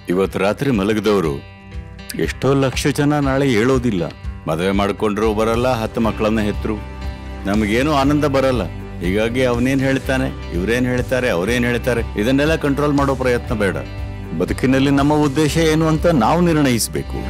ಇವತ್ತು ರಾತ್ರಿ ಮಲಗಿದವರು ಎಷ್ಟೋ ಲಕ್ಷ ಜನ ನಾಳೆ ಹೇಳೋದಿಲ್ಲ ಮದುವೆ ಮಾಡ್ಕೊಂಡ್ರು ಬರಲ್ಲ ಹತ್ತು ಮಕ್ಕಳನ್ನ ಹೆತ್ತರು ನಮಗೇನು ಆನಂದ ಬರಲ್ಲ ಹೀಗಾಗಿ ಅವನೇನ್ ಹೇಳ್ತಾನೆ ಇವ್ರೇನ್ ಹೇಳ್ತಾರೆ ಅವ್ರೇನ್ ಹೇಳ್ತಾರೆ ಇದನ್ನೆಲ್ಲ ಕಂಟ್ರೋಲ್ ಮಾಡೋ ಪ್ರಯತ್ನ ಬೇಡ ಬದುಕಿನಲ್ಲಿ ನಮ್ಮ ಉದ್ದೇಶ ಏನು ಅಂತ ನಾವು ನಿರ್ಣಯಿಸಬೇಕು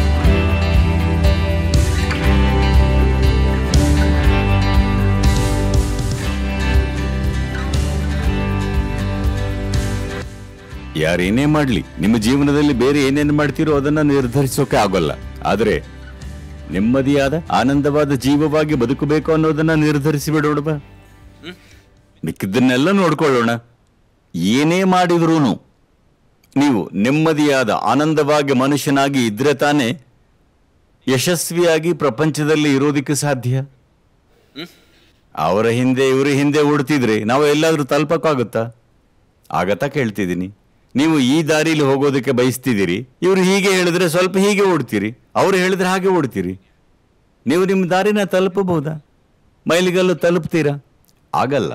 ಯಾರೇನೇ ಮಾಡ್ಲಿ ನಿಮ್ಮ ಜೀವನದಲ್ಲಿ ಬೇರೆ ಏನೇನು ಮಾಡ್ತೀರೋ ಅದನ್ನ ನಿರ್ಧರಿಸೋಕೆ ಆಗೋಲ್ಲ ಆದ್ರೆ ನೆಮ್ಮದಿಯಾದ ಆನಂದವಾದ ಜೀವವಾಗಿ ಬದುಕಬೇಕು ಅನ್ನೋದನ್ನ ನಿರ್ಧರಿಸಿ ಬಿಡೋಣ ಮಿಕ್ಕಿದ್ದನ್ನೆಲ್ಲ ನೋಡ್ಕೊಳ್ಳೋಣ ಏನೇ ಮಾಡಿದ್ರೂನು ನೀವು ನೆಮ್ಮದಿಯಾದ ಆನಂದವಾಗಿ ಮನುಷ್ಯನಾಗಿ ಇದ್ರೆ ತಾನೇ ಯಶಸ್ವಿಯಾಗಿ ಪ್ರಪಂಚದಲ್ಲಿ ಇರೋದಕ್ಕೆ ಸಾಧ್ಯ ಅವರ ಹಿಂದೆ ಇವರ ಹಿಂದೆ ಓಡ್ತಿದ್ರೆ ನಾವು ಎಲ್ಲಾದ್ರೂ ತಲುಪಕ್ಕಾಗುತ್ತಾ ಆಗತ್ತಾ ಕೇಳ್ತಿದ್ದೀನಿ ನೀವು ಈ ದಾರಿಲಿ ಹೋಗೋದಕ್ಕೆ ಬಯಸ್ತಿದ್ದೀರಿ ಇವ್ರು ಹೀಗೆ ಹೇಳಿದ್ರೆ ಸ್ವಲ್ಪ ಹೀಗೆ ಓಡ್ತೀರಿ ಅವ್ರು ಹೇಳಿದ್ರೆ ಹಾಗೆ ಓಡ್ತೀರಿ ನೀವು ನಿಮ್ಮ ದಾರಿನ ತಲುಪಬಹುದಾ ಮೈಲಿಗಲ್ಲು ತಲುಪ್ತೀರಾ ಆಗಲ್ಲ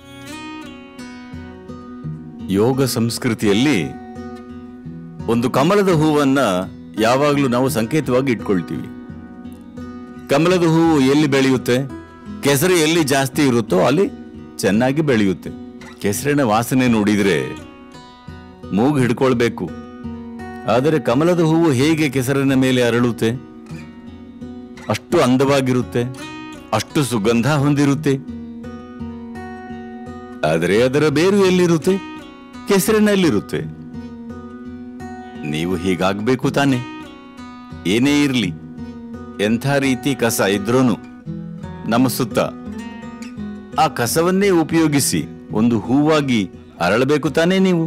ಯೋಗ ಸಂಸ್ಕೃತಿಯಲ್ಲಿ ಒಂದು ಕಮಲದ ಹೂವನ್ನ ಯಾವಾಗಲೂ ನಾವು ಸಂಕೇತವಾಗಿ ಇಟ್ಕೊಳ್ತೀವಿ ಕಮಲದ ಹೂವು ಎಲ್ಲಿ ಬೆಳೆಯುತ್ತೆ ಕೆಸರು ಎಲ್ಲಿ ಜಾಸ್ತಿ ಇರುತ್ತೋ ಅಲ್ಲಿ ಚೆನ್ನಾಗಿ ಬೆಳೆಯುತ್ತೆ ಕೆಸರಿನ ವಾಸನೆ ನೋಡಿದ್ರೆ ಮೂಗು ಹಿಡ್ಕೊಳ್ಬೇಕು ಆದರೆ ಕಮಲದ ಹೂವು ಹೇಗೆ ಕೆಸರಿನ ಮೇಲೆ ಅರಳುತ್ತೆ ಅಷ್ಟು ಅಂದವಾಗಿರುತ್ತೆ ಅಷ್ಟು ಸುಗಂಧ ಹೊಂದಿರುತ್ತೆ ಆದರೆ ಅದರ ಬೇರು ಎಲ್ಲಿರುತ್ತೆ ಕೆಸರಿನಲ್ಲಿರುತ್ತೆ ನೀವು ಹೀಗಾಗ್ಬೇಕು ತಾನೆ ಏನೇ ಇರ್ಲಿ ಎಂಥ ರೀತಿ ಕಸ ಇದ್ರೂನು ನಮ್ಮ ಸುತ್ತ ಆ ಕಸವನ್ನೇ ಉಪಯೋಗಿಸಿ ಒಂದು ಹೂವಾಗಿ ಅರಳಬೇಕು ತಾನೇ ನೀವು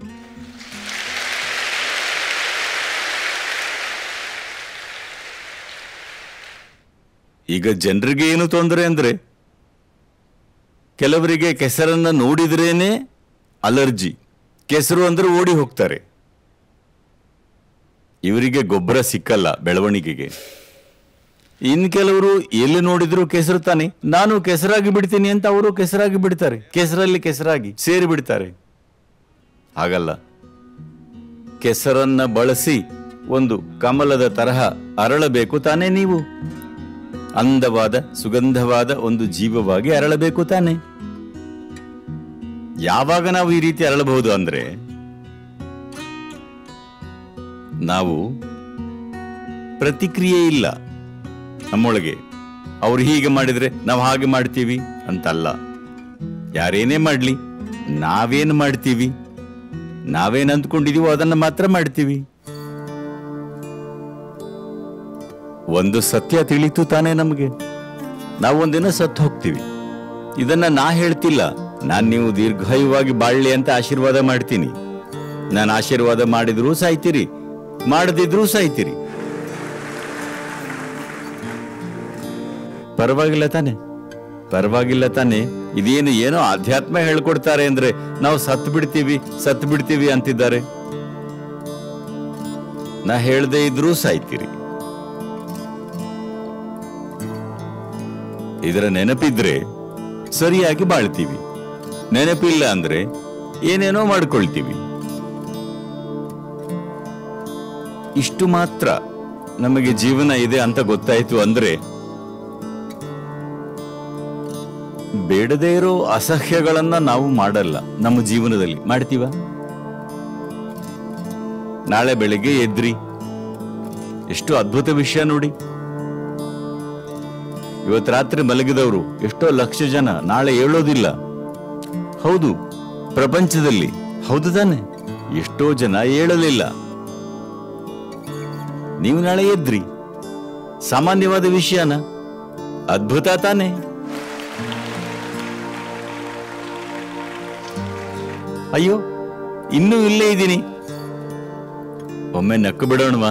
ಈಗ ಜನರಿಗೆ ಏನು ತೊಂದರೆ ಅಂದ್ರೆ ಕೆಲವರಿಗೆ ಕೆಸರನ್ನ ನೋಡಿದ್ರೇನೆ ಅಲರ್ಜಿ ಕೆಸರು ಅಂದ್ರೆ ಓಡಿ ಹೋಗ್ತಾರೆ ಇವರಿಗೆ ಗೊಬ್ಬರ ಸಿಕ್ಕಲ್ಲ ಬೆಳವಣಿಗೆಗೆ ಇನ್ ಕೆಲವರು ಎಲ್ಲಿ ನೋಡಿದ್ರು ಕೆಸರು ತಾನೆ ನಾನು ಕೆಸರಾಗಿ ಬಿಡ್ತೀನಿ ಅಂತ ಅವರು ಕೆಸರಾಗಿ ಬಿಡ್ತಾರೆ ಕೆಸರಲ್ಲಿ ಕೆಸರಾಗಿ ಸೇರಿ ಬಿಡ್ತಾರೆ ಹಾಗಲ್ಲ ಕೆಸರನ್ನ ಬಳಸಿ ಒಂದು ಕಮಲದ ತರಹ ಅರಳಬೇಕು ತಾನೇ ನೀವು ಅಂದವಾದ ಸುಗಂಧವಾದ ಒಂದು ಜೀವವಾಗಿ ಅರಳಬೇಕು ತಾನೆ ಯಾವಾಗ ನಾವು ಈ ರೀತಿ ಅರಳಬಹುದು ಅಂದ್ರೆ ನಾವು ಪ್ರತಿಕ್ರಿಯೆ ಇಲ್ಲ ನಮ್ಮೊಳಗೆ ಅವ್ರು ಹೀಗೆ ಮಾಡಿದ್ರೆ ನಾವು ಹಾಗೆ ಮಾಡ್ತೀವಿ ಅಂತಲ್ಲ ಯಾರೇನೇ ಮಾಡ್ಲಿ ನಾವೇನು ಮಾಡ್ತೀವಿ ನಾವೇನ್ ಅಂದ್ಕೊಂಡಿದೀವೋ ಅದನ್ನ ಮಾತ್ರ ಮಾಡ್ತೀವಿ ಒಂದು ಸತ್ಯ ತಿಳಿತು ತಾನೇ ನಮಗೆ ನಾವು ಒಂದಿನ ಸತ್ತು ಹೋಗ್ತೀವಿ ಇದನ್ನ ನಾ ಹೇಳ್ತಿಲ್ಲ ನಾನ್ ನೀವು ದೀರ್ಘಾಯುವಾಗಿ ಬಾಳ್ಲಿ ಅಂತ ಆಶೀರ್ವಾದ ಮಾಡ್ತೀನಿ ನಾನು ಆಶೀರ್ವಾದ ಮಾಡಿದ್ರೂ ಸಾಯ್ತೀರಿ ಮಾಡದಿದ್ರೂ ಸಾಯ್ತೀರಿ ಪರವಾಗಿಲ್ಲ ತಾನೆ ಪರವಾಗಿಲ್ಲ ತಾನೆ ಇದೇನು ಏನೋ ಆಧ್ಯಾತ್ಮ ಹೇಳ್ಕೊಡ್ತಾರೆ ಅಂದ್ರೆ ನಾವು ಸತ್ ಬಿಡ್ತೀವಿ ಸತ್ ಬಿಡ್ತೀವಿ ಅಂತಿದ್ದಾರೆ ನಾ ಹೇಳ್ದೇ ಇದ್ರೂ ಸಾಯ್ತೀರಿ ಇದರ ನೆನಪಿದ್ರೆ ಸರಿಯಾಗಿ ಬಾಳ್ತೀವಿ ನೆನಪಿಲ್ಲ ಅಂದ್ರೆ ಏನೇನೋ ಮಾಡ್ಕೊಳ್ತೀವಿ ಇಷ್ಟು ಮಾತ್ರ ನಮಗೆ ಜೀವನ ಇದೆ ಅಂತ ಗೊತ್ತಾಯ್ತು ಅಂದ್ರೆ ಬೇಡದೇ ಇರೋ ಅಸಹ್ಯಗಳನ್ನ ನಾವು ಮಾಡಲ್ಲ ನಮ್ಮ ಜೀವನದಲ್ಲಿ ಮಾಡ್ತೀವ ನಾಳೆ ಬೆಳಿಗ್ಗೆ ಎದ್ರಿ ಎಷ್ಟು ಅದ್ಭುತ ವಿಷಯ ನೋಡಿ ಇವತ್ತು ರಾತ್ರಿ ಮಲಗಿದವರು ಎಷ್ಟೋ ಲಕ್ಷ ಜನ ನಾಳೆ ಹೇಳೋದಿಲ್ಲ ಹೌದು ಪ್ರಪಂಚದಲ್ಲಿ ಹೌದು ತಾನೆ ಎಷ್ಟೋ ಜನ ಹೇಳಲಿಲ್ಲ ನೀವು ನಾಳೆ ಎದ್ರಿ ಸಾಮಾನ್ಯವಾದ ವಿಷಯನ ಅದ್ಭುತ ತಾನೆ ಅಯ್ಯೋ ಇನ್ನೂ ಇಲ್ಲೇ ಇದ್ದೀನಿ ಒಮ್ಮೆ ನಕ್ಕು ಬಿಡೋಣವಾ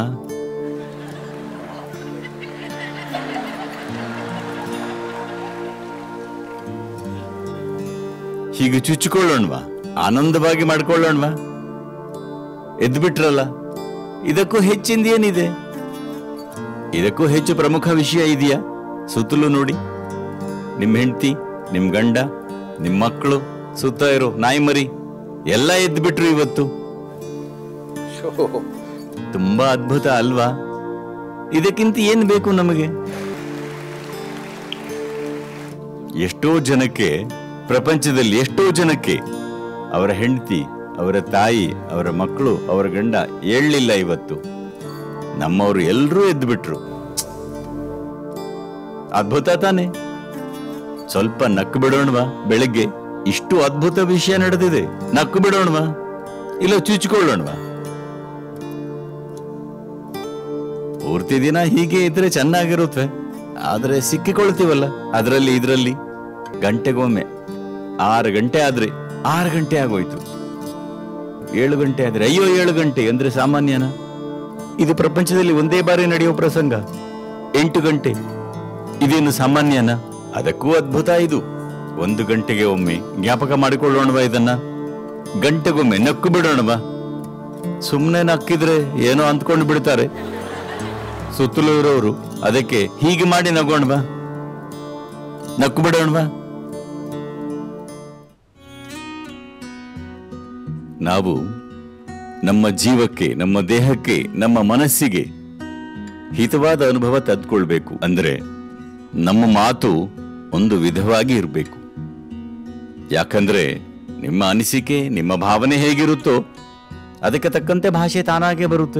ಹೀಗೆ ಚುಚ್ಚಿಕೊಳ್ಳೋಣವಾ ಆನಂದವಾಗಿ ಮಾಡ್ಕೊಳ್ಳೋಣವಾ ಎದ್ದು ಬಿಟ್ರಲ್ಲ ಇದಕ್ಕೂ ಹೆಚ್ಚಿಂದ ಏನಿದೆ ಇದಕ್ಕೂ ಹೆಚ್ಚು ಪ್ರಮುಖ ವಿಷಯ ಇದೆಯಾ ಸುತ್ತಲೂ ನೋಡಿ ನಿಮ್ಮ ಹೆಂಡತಿ ನಿಮ್ ಗಂಡ ನಿಮ್ ಮಕ್ಕಳು ಸುತ್ತ ಇರೋ ನಾಯಿ ಮರಿ ಎಲ್ಲ ಎದ್ದು ಬಿಟ್ರು ಇವತ್ತು ಶೋ ತುಂಬಾ ಅದ್ಭುತ ಅಲ್ವಾ ಇದಕ್ಕಿಂತ ಏನ್ ಬೇಕು ನಮಗೆ ಎಷ್ಟೋ ಜನಕ್ಕೆ ಪ್ರಪಂಚದಲ್ಲಿ ಎಷ್ಟೋ ಜನಕ್ಕೆ ಅವರ ಹೆಂಡತಿ ಅವರ ತಾಯಿ ಅವರ ಮಕ್ಕಳು ಅವರ ಗಂಡ ಏಳಲಿಲ್ಲ ಇವತ್ತು ನಮ್ಮವರು ಎಲ್ಲರೂ ಎದ್ದು ಬಿಟ್ರು ಅದ್ಭುತ ತಾನೆ ಸ್ವಲ್ಪ ನಕ್ಕು ಬಿಡೋಣವಾ ಬೆಳಗ್ಗೆ ಇಷ್ಟು ಅದ್ಭುತ ವಿಷಯ ನಡೆದಿದೆ ನಕ್ಕು ಬಿಡೋಣವಾ ಇಲ್ಲ ಚುಚ್ಕೊಳ್ಳೋಣವಾ ಪೂರ್ತಿ ದಿನ ಹೀಗೆ ಇದ್ರೆ ಚೆನ್ನಾಗಿರುತ್ತೆ ಆದ್ರೆ ಸಿಕ್ಕಿಕೊಳ್ತೀವಲ್ಲ ಅದರಲ್ಲಿ ಇದರಲ್ಲಿ ಗಂಟೆಗೊಮ್ಮೆ ಆರು ಗಂಟೆ ಆದ್ರೆ ಆರು ಗಂಟೆ ಆಗೋಯ್ತು ಏಳು ಗಂಟೆ ಆದ್ರೆ ಅಯ್ಯೋ ಏಳು ಗಂಟೆ ಅಂದ್ರೆ ಸಾಮಾನ್ಯನ ಇದು ಪ್ರಪಂಚದಲ್ಲಿ ಒಂದೇ ಬಾರಿ ನಡೆಯೋ ಪ್ರಸಂಗ ಎಂಟು ಗಂಟೆ ಇದೇನು ಸಾಮಾನ್ಯನ ಅದಕ್ಕೂ ಅದ್ಭುತ ಇದು ಒಂದು ಗಂಟೆಗೆ ಒಮ್ಮೆ ಜ್ಞಾಪಕ ಮಾಡಿಕೊಳ್ಳೋಣವಾ ಇದನ್ನ ಗಂಟೆಗೊಮ್ಮೆ ನಕ್ಕು ಬಿಡೋಣವಾ ಸುಮ್ಮನೆ ನಕ್ಕಿದ್ರೆ ಏನೋ ಅಂದ್ಕೊಂಡು ಬಿಡ್ತಾರೆ ಸುತ್ತಲೂ ಇರೋರು ಅದಕ್ಕೆ ಹೀಗೆ ಮಾಡಿ ನಗೋಣವಾ ನಕ್ಕು ಬಿಡೋಣವಾ ನಾವು ನಮ್ಮ ಜೀವಕ್ಕೆ ನಮ್ಮ ದೇಹಕ್ಕೆ ನಮ್ಮ ಮನಸ್ಸಿಗೆ ಹಿತವಾದ ಅನುಭವ ತೆಗೆದುಕೊಳ್ಬೇಕು ಅಂದ್ರೆ ನಮ್ಮ ಮಾತು ಒಂದು ವಿಧವಾಗಿ ಇರಬೇಕು ಯಾಕಂದ್ರೆ ನಿಮ್ಮ ಅನಿಸಿಕೆ ನಿಮ್ಮ ಭಾವನೆ ಹೇಗಿರುತ್ತೋ ಅದಕ್ಕೆ ತಕ್ಕಂತೆ ಭಾಷೆ ತಾನಾಗೆ ಬರುತ್ತೆ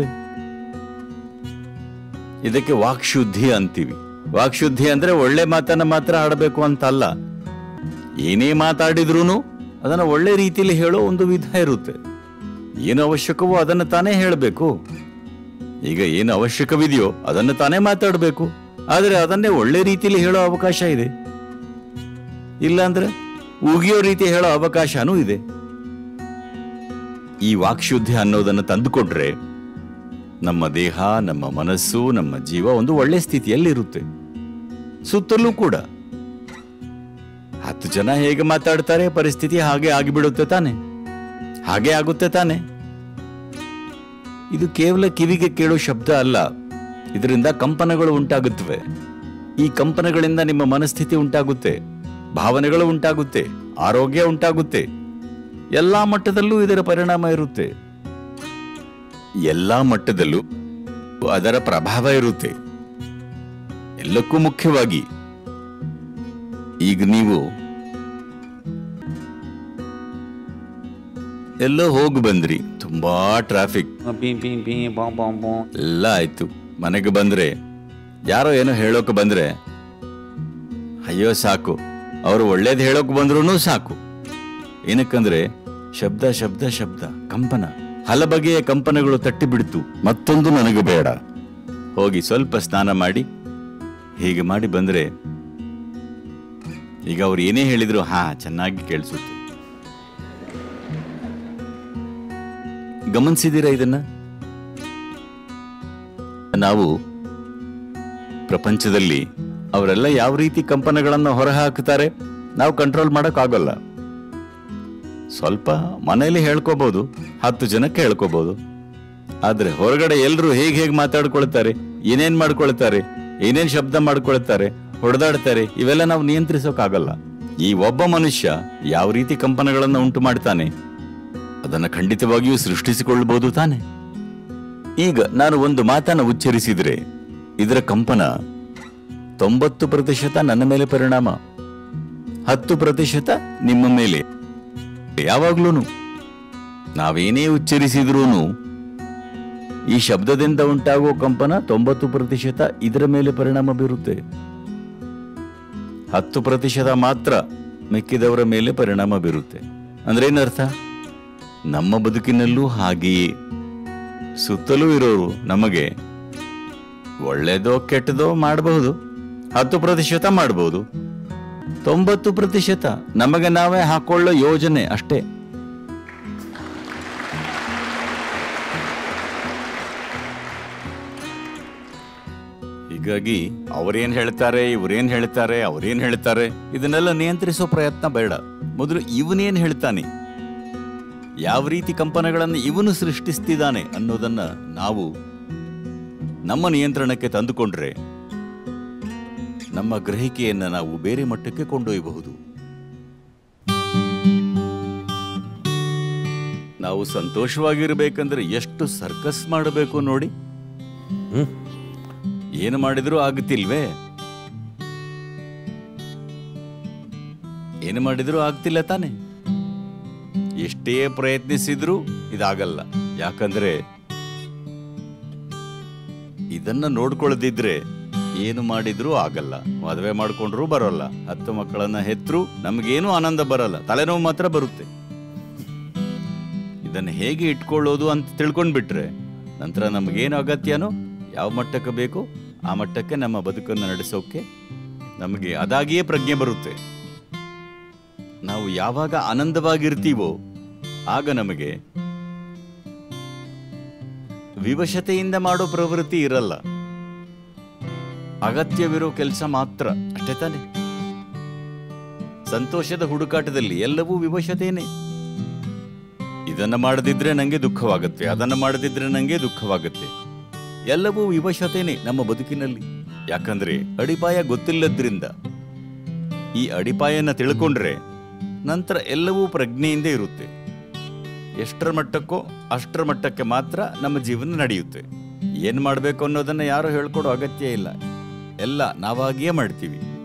ಇದಕ್ಕೆ ವಾಕ್ಶುದ್ಧಿ ಅಂತೀವಿ ವಾಕ್ಶುದ್ಧಿ ಅಂದ್ರೆ ಒಳ್ಳೆ ಮಾತನ್ನ ಮಾತ್ರ ಆಡಬೇಕು ಅಂತ ಅಲ್ಲ ಏನೇ ಮಾತಾಡಿದ್ರೂನು ಅದನ್ನ ಒಳ್ಳೆ ರೀತಿಯಲ್ಲಿ ಹೇಳೋ ಒಂದು ವಿಧ ಇರುತ್ತೆ ಏನು ಅವಶ್ಯಕವೋ ಅದನ್ನು ತಾನೇ ಹೇಳಬೇಕು ಈಗ ಏನು ಅವಶ್ಯಕವಿದೆಯೋ ಅದನ್ನು ತಾನೇ ಮಾತಾಡಬೇಕು ಆದರೆ ಅದನ್ನೇ ಒಳ್ಳೆ ರೀತಿಯಲ್ಲಿ ಹೇಳೋ ಅವಕಾಶ ಇದೆ ಇಲ್ಲಾಂದ್ರೆ ಉಗಿಯೋ ರೀತಿ ಹೇಳೋ ಅವಕಾಶನೂ ಇದೆ ಈ ವಾಕ್ಶುದ್ಧಿ ಅನ್ನೋದನ್ನು ತಂದುಕೊಟ್ರೆ ನಮ್ಮ ದೇಹ ನಮ್ಮ ಮನಸ್ಸು ನಮ್ಮ ಜೀವ ಒಂದು ಒಳ್ಳೆ ಸ್ಥಿತಿಯಲ್ಲಿ ಇರುತ್ತೆ ಸುತ್ತಲೂ ಕೂಡ ಹತ್ತು ಜನ ಹೇಗೆ ಮಾತಾಡ್ತಾರೆ ಪರಿಸ್ಥಿತಿ ಹಾಗೆ ಆಗಿಬಿಡುತ್ತೆ ತಾನೆ ಹಾಗೆ ಆಗುತ್ತೆ ತಾನೆ ಇದು ಕೇವಲ ಕಿವಿಗೆ ಕೇಳೋ ಶಬ್ದ ಅಲ್ಲ ಇದರಿಂದ ಕಂಪನಗಳು ಉಂಟಾಗುತ್ತವೆ ಈ ಕಂಪನಗಳಿಂದ ನಿಮ್ಮ ಮನಸ್ಥಿತಿ ಉಂಟಾಗುತ್ತೆ ಭಾವನೆಗಳು ಉಂಟಾಗುತ್ತೆ ಆರೋಗ್ಯ ಉಂಟಾಗುತ್ತೆ ಎಲ್ಲಾ ಮಟ್ಟದಲ್ಲೂ ಇದರ ಪರಿಣಾಮ ಇರುತ್ತೆ ಎಲ್ಲಾ ಮಟ್ಟದಲ್ಲೂ ಅದರ ಪ್ರಭಾವ ಇರುತ್ತೆ ಎಲ್ಲಕ್ಕೂ ಮುಖ್ಯವಾಗಿ ಈಗ ನೀವು ಎಲ್ಲೋ ಹೋಗಿ ಬಂದ್ರಿ ತುಂಬಾ ಟ್ರಾಫಿಕ್ ಬಿ ಬಿ ಬಿ ಬಾಂ ಬಾಂ ಬಾಂ ಎಲ್ಲ ಆಯ್ತು ಮನೆಗೆ ಬಂದ್ರೆ ಯಾರೋ ಏನೋ ಹೇಳೋಕೆ ಬಂದ್ರೆ ಅಯ್ಯೋ ಸಾಕು ಅವರು ಒಳ್ಳೇದು ಹೇಳೋಕೆ ಬಂದ್ರೂ ಸಾಕು ಏನಕ್ಕಂದ್ರೆ ಶಬ್ದ ಶಬ್ದ ಶಬ್ದ ಕಂಪನ ಹಲ ಬಗೆಯ ಕಂಪನಗಳು ತಟ್ಟಿ ಬಿಡ್ತು ಮತ್ತೊಂದು ನನಗೆ ಬೇಡ ಹೋಗಿ ಸ್ವಲ್ಪ ಸ್ನಾನ ಮಾಡಿ ಹೀಗೆ ಮಾಡಿ ಬಂದ್ರೆ ಈಗ ಅವ್ರು ಏನೇ ಹೇಳಿದ್ರು ಹಾ ಚೆನ್ನಾಗಿ ಕೇಳಿಸುತ್ತೆ ಗಮನಿಸಿದೀರಾ ಇದನ್ನ ನಾವು ಪ್ರಪಂಚದಲ್ಲಿ ಅವರೆಲ್ಲ ಯಾವ ರೀತಿ ಕಂಪನಗಳನ್ನು ಹೊರಹಾಕುತ್ತಾರೆ ನಾವು ಕಂಟ್ರೋಲ್ ಮಾಡೋಕ್ಕಾಗಲ್ಲ ಸ್ವಲ್ಪ ಮನೆಯಲ್ಲಿ ಹೇಳ್ಕೋಬಹುದು ಹತ್ತು ಜನಕ್ಕೆ ಹೇಳ್ಕೋಬಹುದು ಆದ್ರೆ ಹೊರಗಡೆ ಎಲ್ರು ಹೇಗೆ ಹೇಗೆ ಮಾತಾಡ್ಕೊಳ್ತಾರೆ ಏನೇನ್ ಮಾಡ್ಕೊಳ್ತಾರೆ ಏನೇನ್ ಶಬ್ದ ಮಾಡ್ಕೊಳ್ತಾರೆ ಹೊಡೆದಾಡ್ತಾರೆ ಇವೆಲ್ಲ ನಾವು ನಿಯಂತ್ರಿಸೋಕ್ಕಾಗಲ್ಲ ಈ ಒಬ್ಬ ಮನುಷ್ಯ ಯಾವ ರೀತಿ ಕಂಪನಗಳನ್ನು ಉಂಟು ಮಾಡ್ತಾನೆ ಅದನ್ನ ಖಂಡಿತವಾಗಿಯೂ ಸೃಷ್ಟಿಸಿಕೊಳ್ಳಬಹುದು ತಾನೆ ಈಗ ನಾನು ಒಂದು ಮಾತನ್ನ ಉಚ್ಚರಿಸಿದ್ರೆ ಇದರ ಕಂಪನ ತೊಂಬತ್ತು ಪ್ರತಿಶತ ನನ್ನ ಮೇಲೆ ಪರಿಣಾಮ ಹತ್ತು ಪ್ರತಿಶತ ನಿಮ್ಮ ಮೇಲೆ ಯಾವಾಗ್ಲೂನು ನಾವೇನೇ ಉಚ್ಚರಿಸಿದ್ರೂನು ಈ ಶಬ್ದದಿಂದ ಉಂಟಾಗುವ ಕಂಪನ ತೊಂಬತ್ತು ಪ್ರತಿಶತ ಇದರ ಮೇಲೆ ಪರಿಣಾಮ ಬೀರುತ್ತೆ ಹತ್ತು ಪ್ರತಿಶತ ಮಾತ್ರ ಮಿಕ್ಕಿದವರ ಮೇಲೆ ಪರಿಣಾಮ ಬೀರುತ್ತೆ ಅಂದ್ರೆ ಏನರ್ಥ ನಮ್ಮ ಬದುಕಿನಲ್ಲೂ ಹಾಗೆಯೇ ಸುತ್ತಲೂ ಇರೋರು ನಮಗೆ ಒಳ್ಳೇದೋ ಕೆಟ್ಟದೋ ಮಾಡಬಹುದು ಹತ್ತು ಪ್ರತಿಶತ ಮಾಡಬಹುದು ತೊಂಬತ್ತು ಪ್ರತಿಶತ ನಮಗೆ ನಾವೇ ಹಾಕೊಳ್ಳೋ ಯೋಜನೆ ಅಷ್ಟೇ ಹೀಗಾಗಿ ಅವರೇನ್ ಹೇಳ್ತಾರೆ ಇವರೇನ್ ಹೇಳ್ತಾರೆ ಅವರೇನ್ ಹೇಳ್ತಾರೆ ಇದನ್ನೆಲ್ಲ ನಿಯಂತ್ರಿಸೋ ಪ್ರಯತ್ನ ಬೇಡ ಮೊದಲು ಇವನೇನ್ ಹೇಳ್ತಾನೆ ಯಾವ ರೀತಿ ಕಂಪನಗಳನ್ನು ಇವನು ಸೃಷ್ಟಿಸ್ತಿದ್ದಾನೆ ಅನ್ನೋದನ್ನ ನಾವು ನಮ್ಮ ನಿಯಂತ್ರಣಕ್ಕೆ ತಂದುಕೊಂಡ್ರೆ ನಮ್ಮ ಗ್ರಹಿಕೆಯನ್ನ ನಾವು ಬೇರೆ ಮಟ್ಟಕ್ಕೆ ಕೊಂಡೊಯ್ಯಬಹುದು ನಾವು ಸಂತೋಷವಾಗಿರ್ಬೇಕಂದ್ರೆ ಎಷ್ಟು ಸರ್ಕಸ್ ಮಾಡಬೇಕು ನೋಡಿ ಹ್ಮ್. ಏನು ಮಾಡಿದ್ರೂ ಆಗುತ್ತಿಲ್ವೇ ಏನು ಮಾಡಿದ್ರೂ ಆಗ್ತಿಲ್ಲ ತಾನೆ ಎಷ್ಟೇ ಪ್ರಯತ್ನಿಸಿದ್ರೂ ಇದಾಗಲ್ಲ ಯಾಕಂದ್ರೆ ಇದನ್ನ ನೋಡ್ಕೊಳ್ಳದಿದ್ರೆ ಏನು ಮಾಡಿದ್ರೂ ಆಗಲ್ಲ ಮದುವೆ ಮಾಡ್ಕೊಂಡ್ರೂ ಬರೋಲ್ಲ ಹತ್ತು ಮಕ್ಕಳನ್ನ ಹೆತ್ರು ನಮಗೇನು ಆನಂದ ಬರಲ್ಲ ತಲೆನೋವು ಮಾತ್ರ ಬರುತ್ತೆ ಇದನ್ನ ಹೇಗೆ ಇಟ್ಕೊಳ್ಳೋದು ಅಂತ ತಿಳ್ಕೊಂಡ್ಬಿಟ್ರೆ ನಂತರ ನಮಗೇನು ಅಗತ್ಯನೋ ಯಾವ ಮಟ್ಟಕ್ಕೆ ಬೇಕು ಆ ಮಟ್ಟಕ್ಕೆ ನಮ್ಮ ಬದುಕನ್ನು ನಡೆಸೋಕೆ ನಮಗೆ ಅದಾಗಿಯೇ ಪ್ರಜ್ಞೆ ಬರುತ್ತೆ ನಾವು ಯಾವಾಗ ಆನಂದವಾಗಿರ್ತೀವೋ ಆಗ ನಮಗೆ ವಿವಶತೆಯಿಂದ ಮಾಡೋ ಪ್ರವೃತ್ತಿ ಇರಲ್ಲ ಅಗತ್ಯವಿರೋ ಕೆಲಸ ಮಾತ್ರ ಅಷ್ಟೇ ತಾನೆ ಸಂತೋಷದ ಹುಡುಕಾಟದಲ್ಲಿ ಎಲ್ಲವೂ ವಿವಶತೆಯೇ ಇದನ್ನ ಮಾಡದಿದ್ರೆ ನಂಗೆ ದುಃಖವಾಗುತ್ತೆ ಅದನ್ನ ಮಾಡದಿದ್ರೆ ನಂಗೆ ದುಃಖವಾಗುತ್ತೆ ಎಲ್ಲವೂ ವಿವಶತೆನೆ ನಮ್ಮ ಬದುಕಿನಲ್ಲಿ ಯಾಕಂದ್ರೆ ಅಡಿಪಾಯ ಗೊತ್ತಿಲ್ಲದ್ರಿಂದ ಈ ಅಡಿಪಾಯನ ತಿಳ್ಕೊಂಡ್ರೆ ನಂತರ ಎಲ್ಲವೂ ಪ್ರಜ್ಞೆಯಿಂದ ಇರುತ್ತೆ ಎಷ್ಟರ ಮಟ್ಟಕ್ಕೋ ಅಷ್ಟರ ಮಟ್ಟಕ್ಕೆ ಮಾತ್ರ ನಮ್ಮ ಜೀವನ ನಡೆಯುತ್ತೆ ಏನ್ ಮಾಡಬೇಕು ಅನ್ನೋದನ್ನ ಯಾರು ಹೇಳ್ಕೊಡೋ ಅಗತ್ಯ ಇಲ್ಲ ಎಲ್ಲ ನಾವಾಗಿಯೇ ಮಾಡ್ತೀವಿ